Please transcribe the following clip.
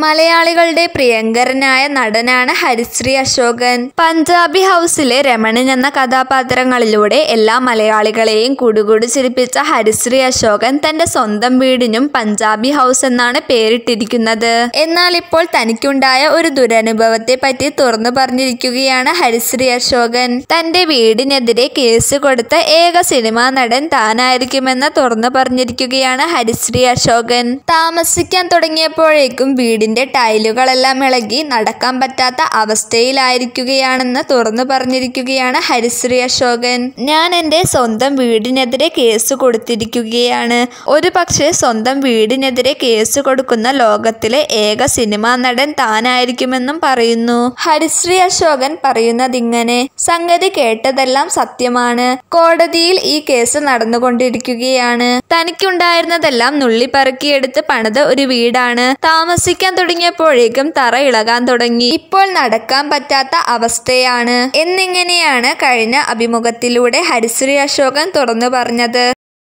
മലയാളികളുടെ പ്രിയങ്കരനായ നടനാണ് ഹരിശ്രീ അശോകൻ പഞ്ചാബി ഹൗസിലെ രമണൻ എന്ന കഥാപാത്രങ്ങളിലൂടെ എല്ലാ മലയാളികളെയും കുടുകുടു ചിരിപ്പിച്ച ഹരിശ്രീ അശോകൻ തന്റെ സ്വന്തം വീടിനും പഞ്ചാബി ഹൗസ് എന്നാണ് പേരിട്ടിരിക്കുന്നത് എന്നാൽ ഇപ്പോൾ തനിക്കുണ്ടായ ഒരു ദുരനുഭവത്തെ പറ്റി തുറന്നു പറഞ്ഞിരിക്കുകയാണ് ഹരിശ്രീ അശോകൻ തന്റെ വീടിനെതിരെ കേസ് കൊടുത്ത ഏക സിനിമാ നടൻ താനായിരിക്കുമെന്ന് തുറന്നു പറഞ്ഞിരിക്കുകയാണ് ഹരിശ്രീ അശോകൻ താമസിക്കാൻ തുടങ്ങിയപ്പോഴേക്കും വീടിന്റെ ടൈലുകളെല്ലാം ഇളകി നടക്കാൻ പറ്റാത്ത അവസ്ഥയിലായിരിക്കുകയാണെന്ന് തുറന്നു പറഞ്ഞിരിക്കുകയാണ് ഹരിശ്രീ അശോകൻ ഞാൻ എൻ്റെ സ്വന്തം വീടിനെതിരെ കേസ് കൊടുത്തിരിക്കുകയാണ് ഒരു പക്ഷേ സ്വന്തം വീടിനെതിരെ കേസ് കൊടുക്കുന്ന ലോകത്തിലെ ഏക സിനിമാ നടൻ താനായിരിക്കുമെന്നും പറയുന്നു ഹരിശ്രീ അശോകൻ പറയുന്നതിങ്ങനെ സംഗതി കേട്ടതെല്ലാം സത്യമാണ് കോടതിയിൽ ഈ കേസ് നടന്നുകൊണ്ടിരിക്കുകയാണ് തനിക്കുണ്ടായിരുന്നതെല്ലാം നുള്ളിപ്പറക്കിയെടുത്ത് പണിത ഒരു വീടാണ് താമസിക്കാൻ തുടങ്ങിയപ്പോഴേക്കും തറ ഇളകാൻ തുടങ്ങി ഇപ്പോൾ നടക്കാൻ പറ്റാത്ത അവസ്ഥയാണ് എന്നിങ്ങനെയാണ് കഴിഞ്ഞ അഭിമുഖത്തിലൂടെ ഹരിശ്രീ അശോകൻ തുറന്നു പറഞ്ഞത്